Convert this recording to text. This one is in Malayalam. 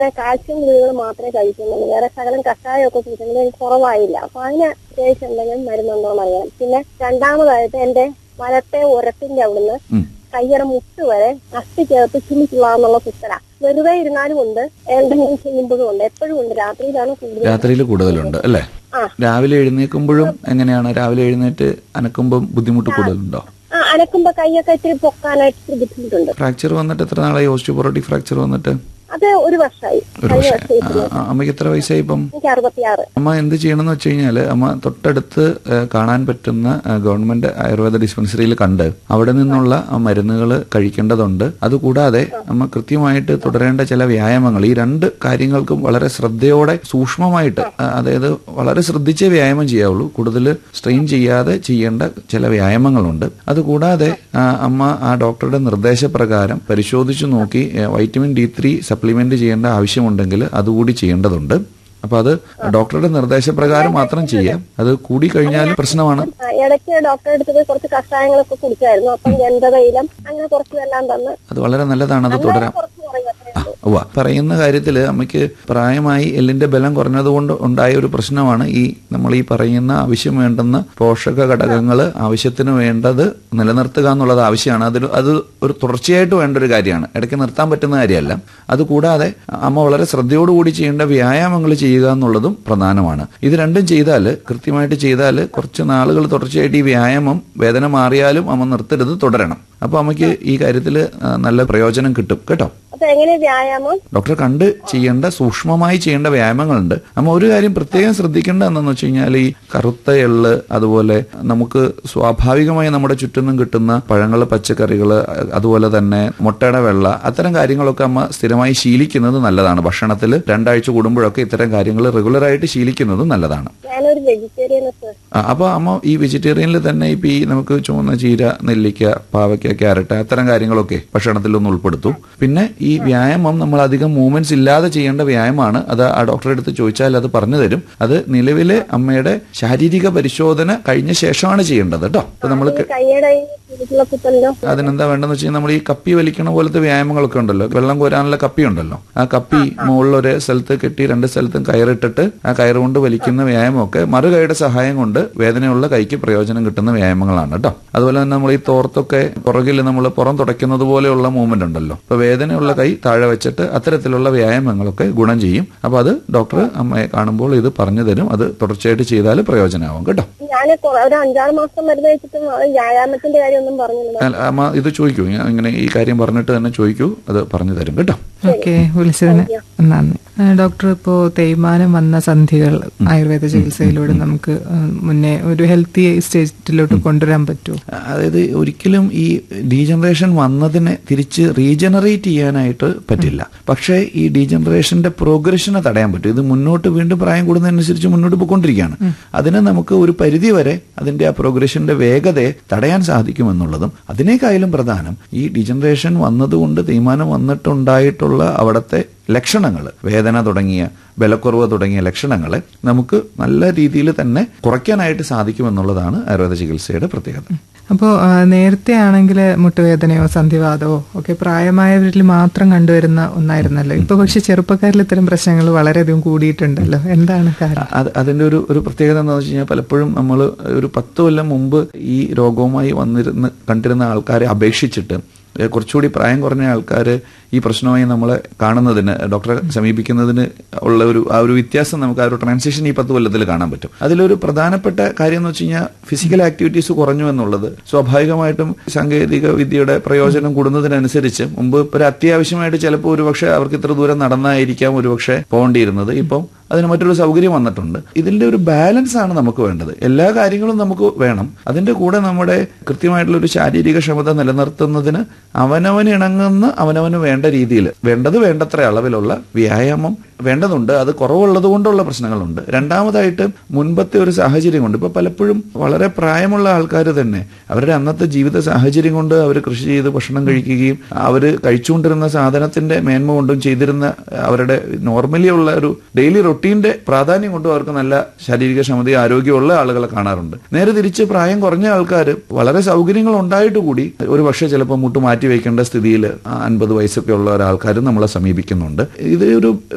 കാൽസ്യം ഗുളികകൾ മാത്രമേ കഴിക്കുന്നുള്ളൂ വേറെ ശകലം കഷായമൊക്കെ കുടിക്കുന്നത് എനിക്ക് കുറവായില്ല അപ്പൊ അതിന് അത്യാവശ്യം എന്തെങ്കിലും മരുന്നുണ്ടോ എന്ന് അറിയാം പിന്നെ രണ്ടാമതായിട്ട് എന്റെ വലത്തെ ഉരത്തിന്റെ അവിടുന്ന് ഉം. കയ്യുടെ മുട്ട് വരെ അസ്ഥി ചേർത്ത് ചുമിച്ചുള്ളാന്നുള്ള കുത്തല വെറുതെ ഇരുന്നാലും ഉണ്ട് എന്തെങ്കിലും ചെയ്യുമ്പോഴും ഉണ്ട് എപ്പോഴും ഉണ്ട് രാത്രിയിലാണ് കൂടുതൽ രാത്രിയിൽ കൂടുതലുണ്ട് അല്ലേ ആ. രാവിലെ എഴുന്നേൽക്കുമ്പോഴും എങ്ങനെയാണ് രാവിലെ എഴുന്നേറ്റ് അനക്കുമ്പോൾ ബുദ്ധിമുട്ട് കൂടുതലുണ്ടോ ആ അനക്കുമ്പോ കൈയൊക്കെ ഇത്തിരി പൊക്കാനായിട്ട് ഇത്തിരി ബുദ്ധിമുട്ടുണ്ട് ഫ്രാക്ചർ വന്നിട്ട് എത്ര നാളായി ഓസ്റ്റിയോപൊറോട്ടിക് ഫ്രാക്ചർ വന്നിട്ട് അത് ഒരു വർഷമായി ഒരു കഴിഞ്ഞ വർഷം വർഷം ആ, ആ, അമ്മയ്ക്ക് എത്ര വയസ്സായി ഇപ്പം എനിക്ക് അറുപത്തിയാറ് അമ്മ എന്ത് ചെയ്യണമെന്ന് വെച്ച് കഴിഞ്ഞാൽ അമ്മ തൊട്ടടുത്ത് ഏഹ്, കാണാൻ പറ്റുന്ന ഏഹ്, ഗവൺമെന്റ് ആയുർവേദ ഡിസ്പെൻസറിയിൽ കണ്ട് അവിടെ നിന്നുള്ള ആ മരുന്നുകൾ കഴിക്കേണ്ടതുണ്ട് അതുകൂടാതെ അമ്മ കൃത്യമായിട്ട് തുടരേണ്ട ചില വ്യായാമങ്ങൾ ഈ രണ്ട് കാര്യങ്ങൾക്കും വളരെ ശ്രദ്ധയോടെ സൂക്ഷ്മമായിട്ട് ആ, അതായത് വളരെ ശ്രദ്ധിച്ചേ വ്യായാമം ചെയ്യാവുള്ളൂ കൂടുതൽ സ്ട്രെയിൻ ചെയ്യാതെ ചെയ്യേണ്ട ചില വ്യായാമങ്ങളുണ്ട് അതുകൂടാതെ ആ, അമ്മ ആ ഡോക്ടറുടെ നിർദ്ദേശപ്രകാരം പരിശോധിച്ചു നോക്കി ഏഹ്, വൈറ്റമിൻ ഡി ത്രീ സപ്ലിമെന്റ് ചെയ്യേണ്ട ആവശ്യമുണ്ടെങ്കിൽ അതുകൂടി ചെയ്യേണ്ടതുണ്ട് അപ്പൊ അത് ഡോക്ടറുടെ നിർദ്ദേശപ്രകാരം മാത്രം ചെയ്യാം അത് കൂടി കഴിഞ്ഞാൽ പ്രശ്നമാണ് ആ, ഇടയ്ക്ക് ഡോക്ടറെ അടുത്ത് പോയി കുറച്ച് കഷായങ്ങളൊക്കെ കുടിച്ചായിരുന്നു അപ്പം ഗന്ധതൈലം അങ്ങനെ കുറച്ച് എല്ലാം തന്ന് അത് വളരെ നല്ലതാണ് അത് തുടരാം കുറച്ച് കുറയും അത്രേ ഉള്ളൂ. ഉവ്വ പറയുന്ന കാര്യത്തിൽ അമ്മയ്ക്ക് പ്രായമായി എല്ലിന്റെ ബലം കുറഞ്ഞതുകൊണ്ട് ഉണ്ടായ ഒരു പ്രശ്നമാണ് ഈ നമ്മൾ ഈ പറയുന്ന ആവശ്യം വേണ്ടുന്ന പോഷക ഘടകങ്ങൾ ആവശ്യത്തിന് വേണ്ടത് നിലനിർത്തുക എന്നുള്ളത് ആവശ്യമാണ് അതിൽ അത് ഒരു തുടർച്ചയായിട്ട് വേണ്ട ഒരു കാര്യമാണ് ഇടയ്ക്ക് നിർത്താൻ പറ്റുന്ന കാര്യമല്ല അതുകൂടാതെ അമ്മ വളരെ ശ്രദ്ധയോടുകൂടി ചെയ്യേണ്ട വ്യായാമങ്ങൾ ചെയ്യുക എന്നുള്ളതും പ്രധാനമാണ് ഇത് രണ്ടും ചെയ്താൽ കൃത്യമായിട്ട് ചെയ്താൽ കുറച്ച് നാളുകൾ തുടർച്ചയായിട്ട് ഈ വ്യായാമം വേദന മാറിയാലും അമ്മ നിർത്തരുത് തുടരണം അപ്പൊ അമ്മയ്ക്ക് ഈ കാര്യത്തിൽ നല്ല പ്രയോജനം കിട്ടും കേട്ടോ അപ്പൊ എങ്ങനെ വ്യായാമം ഡോക്ടറെ കണ്ട് ചെയ്യേണ്ട സൂക്ഷ്മമായി ചെയ്യേണ്ട വ്യായാമങ്ങളുണ്ട് നമ്മ ഒരു കാര്യം പ്രത്യേകം ശ്രദ്ധിക്കേണ്ട എന്താണെന്ന് വെച്ച് കഴിഞ്ഞാൽ ഈ കറുത്ത എള്ള് അതുപോലെ നമുക്ക് സ്വാഭാവികമായി നമ്മുടെ ചുറ്റിനും കിട്ടുന്ന പഴങ്ങൾ പച്ചക്കറികൾ അതുപോലെ തന്നെ മുട്ടയുടെ വെള്ള അത്തരം കാര്യങ്ങളൊക്കെ അമ്മ സ്ഥിരമായി ശീലിക്കുന്നത് നല്ലതാണ് ഭക്ഷണത്തിൽ രണ്ടാഴ്ച കൂടുമ്പോഴൊക്കെ ഇത്തരം കാര്യങ്ങൾ റെഗുലറായിട്ട് ശീലിക്കുന്നതും നല്ലതാണ് ഞാനൊരു വെജിറ്റേറിയൻ സർ ആ, അപ്പൊ അമ്മ ഈ വെജിറ്റേറിയനിൽ തന്നെ ഇപ്പൊ ഈ നമുക്ക് ചുവന്ന ചീര നെല്ലിക്ക പാവയ്ക്ക ക്യാരറ്റ് അത്തരം കാര്യങ്ങളൊക്കെ ഭക്ഷണത്തിൽ ഒന്ന് ഉൾപ്പെടുത്തു പിന്നെ ഈ വ്യായാമം നമ്മൾ അധികം മൂവ്മെന്റ്സ് ഇല്ലാതെ ചെയ്യേണ്ട വ്യായാമമാണ് അത് ആ ഡോക്ടറെ അടുത്ത് ചോദിച്ചാൽ അത് പറഞ്ഞു തരും അത് നിലവിലെ അമ്മയുടെ ശാരീരിക പരിശോധന കഴിഞ്ഞ ശേഷമാണ് ചെയ്യേണ്ടത് കേട്ടോ അപ്പൊ നമ്മൾ കൈയുടെ ഈ ചുരുക്കുള്ള കുത്തലിനോ അതിനെന്താ വേണ്ടെന്ന് വെച്ച് കഴിഞ്ഞാൽ നമ്മൾ ഈ കപ്പി വലിക്കണ പോലത്തെ വ്യായാമങ്ങളൊക്കെ ഉണ്ടല്ലോ വെള്ളം കോരാനുള്ള കപ്പി ഉണ്ടല്ലോ ആ കപ്പി മുകളിൽ ഒരു സ്ഥലത്ത് കെട്ടി രണ്ട് സ്ഥലത്തും കയറിട്ടിട്ട് ആ കയറ് കൊണ്ട് വലിക്കുന്ന വ്യായാമമൊക്കെ മറുകൈയുടെ സഹായം കൊണ്ട് വേദനയുള്ള കൈക്ക് പ്രയോജനം കിട്ടുന്ന വ്യായാമങ്ങളാണ് കേട്ടോ അതുപോലെ തന്നെ നമ്മൾ ഈ തോർത്തൊക്കെ പുറകിൽ നമ്മൾ പുറം തുടയ്ക്കുന്നത് പോലെയുള്ള മൂവ്മെന്റ് ഉണ്ടല്ലോ അപ്പൊ വേദനയുള്ള കൈ താഴെ വെച്ചിട്ട് അത്തരത്തിലുള്ള വ്യായാമങ്ങളൊക്കെ ഗുണം ചെയ്യും അപ്പൊ അത് ഡോക്ടർ അമ്മയെ കാണുമ്പോൾ ഇത് പറഞ്ഞു തരും അത് തുടർച്ചയായിട്ട് ചെയ്താൽ പ്രയോജനമാവും കേട്ടോ ഞാൻ ഒരു അഞ്ചാറ് മാസം മരുന്ന് കഴിച്ചിട്ടും അത് വ്യായാമത്തിന്റെ കാര്യമൊന്നും പറഞ്ഞില്ല അല്ല, അമ്മ ഇത് ചോദിക്കൂ ഞാൻ ഇങ്ങനെ ഈ കാര്യം പറഞ്ഞിട്ട് തന്നെ ചോദിക്കൂ അത് പറഞ്ഞു തരും കേട്ടോ ഓക്കെ വിളിച്ചതിന് നന്ദി ആ, ഡോക്ടർ ഇപ്പോ തേയ്മാനം വന്ന സന്ധികൾ ആയുർവേദ ചികിത്സയിലൂടെ നമുക്ക് ആ, മുന്നേ ഒരു ഹെൽത്തി സ്റ്റേറ്റിലോട്ട് കൊണ്ടുവരാൻ പറ്റുമോ അതായത് ഒരിക്കലും ഈ ഡീജനറേഷൻ വന്നതിനെ തിരിച്ച് റീജനറേറ്റ് ചെയ്യാനായിട്ട് പറ്റില്ല പക്ഷേ ഈ ഡീജനറേഷന്റെ പ്രോഗ്രഷനെ തടയാൻ പറ്റും ഇത് മുന്നോട്ട് വീണ്ടും പ്രായം കൂടുന്നതനുസരിച്ച് മുന്നോട്ട് പോയിക്കൊണ്ടിരിക്കുകയാണ് അതിനെ നമുക്ക് ഒരു പരിധി വരെ അതിന്റെ ആ പ്രോഗ്രഷന്റെ വേഗതയെ തടയാൻ സാധിക്കുമെന്നുള്ളതും അതിനേക്കായാലും പ്രധാനം ഈ ഡീജനറേഷൻ വന്നതുകൊണ്ട് തീരുമാനം വന്നിട്ടുണ്ടായിട്ടുള്ള അവിടുത്തെ ലക്ഷണങ്ങൾ വേദന തുടങ്ങിയ ബലക്കുറവ് തുടങ്ങിയ ലക്ഷണങ്ങളെ നമുക്ക് നല്ല രീതിയിൽ തന്നെ കുറയ്ക്കാനായിട്ട് സാധിക്കുമെന്നുള്ളതാണ് ആയുർവേദ ചികിത്സയുടെ പ്രത്യേകത അപ്പോൾ നേരത്തെ ആണെങ്കിൽ മുട്ടുവേദനയോ സന്ധിവാദമോ ഒക്കെ പ്രായമായവരിൽ മാത്രം കണ്ടുവരുന്ന ഒന്നായിരുന്നല്ലോ ഇപ്പൊ പക്ഷെ ചെറുപ്പക്കാരിൽ ഇത്തരം പ്രശ്നങ്ങൾ വളരെയധികം കൂടിയിട്ടുണ്ടല്ലോ എന്താണ് കാരണം അത് അതിന്റെ ഒരു ഒരു പ്രത്യേകത എന്താണെന്ന് വെച്ച് കഴിഞ്ഞാൽ പലപ്പോഴും നമ്മൾ ഒരു പത്ത് കൊല്ലം മുമ്പ് ഈ രോഗവുമായി വന്നിരുന്ന് കണ്ടിരുന്ന ആൾക്കാരെ അപേക്ഷിച്ചിട്ട് ഏഹ് കുറച്ചുകൂടി പ്രായം കുറഞ്ഞ ആൾക്കാർ ഈ പ്രശ്നമായി നമ്മളെ കാണുന്നതിന് ഡോക്ടറെ സമീപിക്കുന്നതിന് ഉള്ള ഒരു ആ ഒരു വ്യത്യാസം നമുക്ക് ആ ഒരു ട്രാൻസിഷൻ ഈ പത്ത് കൊല്ലത്തിൽ കാണാൻ പറ്റും അതിലൊരു പ്രധാനപ്പെട്ട കാര്യം എന്ന് വെച്ച് കഴിഞ്ഞാൽ ഫിസിക്കൽ ആക്ടിവിറ്റീസ് കുറഞ്ഞു എന്നുള്ളത് സ്വാഭാവികമായിട്ടും സാങ്കേതിക വിദ്യയുടെ പ്രയോജനം കൂടുന്നതിനനുസരിച്ച് മുമ്പ് ഒരു അത്യാവശ്യമായിട്ട് ചിലപ്പോൾ ഒരുപക്ഷെ അവർക്ക് ഇത്ര ദൂരം നടന്നായിരിക്കാം ഒരുപക്ഷെ പോകേണ്ടിയിരുന്നത് ഇപ്പം അതിന് മറ്റൊരു സൗകര്യം വന്നിട്ടുണ്ട് ഇതിന്റെ ഒരു ബാലൻസ് ആണ് നമുക്ക് വേണ്ടത് എല്ലാ കാര്യങ്ങളും നമുക്ക് വേണം അതിന്റെ കൂടെ നമ്മുടെ കൃത്യമായിട്ടുള്ള ഒരു ശാരീരിക ക്ഷമത നിലനിർത്തുന്നതിന് അവനവന് ഇണങ്ങുന്ന അവനവന് വേണ്ട രീതിയിൽ വേണ്ടത് വേണ്ടത്ര അളവിലുള്ള വ്യായാമം വേണ്ടതുണ്ട് അത് കുറവുള്ളത് കൊണ്ടുള്ള പ്രശ്നങ്ങളുണ്ട് രണ്ടാമതായിട്ട് മുൻപത്തെ ഒരു സാഹചര്യം കൊണ്ട് ഇപ്പൊ പലപ്പോഴും വളരെ പ്രായമുള്ള ആൾക്കാർ തന്നെ അവരുടെ അന്നത്തെ ജീവിത സാഹചര്യം കൊണ്ട് അവർ കൃഷി ചെയ്ത് ഭക്ഷണം കഴിക്കുകയും അവർ കഴിച്ചുകൊണ്ടിരുന്ന സാധനത്തിന്റെ മേന്മ കൊണ്ടും ചെയ്തിരുന്ന അവരുടെ നോർമലി ഉള്ള ഒരു ഡെയിലി റൊട്ടീന്റെ പ്രാധാന്യം കൊണ്ടും അവർക്ക് നല്ല ശാരീരിക ക്ഷമതയും ആരോഗ്യമുള്ള ആളുകളെ കാണാറുണ്ട് നേരെ തിരിച്ച് പ്രായം കുറഞ്ഞ ആൾക്കാർ വളരെ സൗകര്യങ്ങൾ ഉണ്ടായിട്ട് കൂടി ഒരു പക്ഷേ ചിലപ്പോൾ മുട്ട് മാറ്റി വയ്ക്കേണ്ട സ്ഥിതിയിൽ അൻപത് വയസ്സൊക്കെ ഉള്ള ഒരാൾക്കാരും നമ്മളെ സമീപിക്കുന്നുണ്ട് ഇത് ഒരു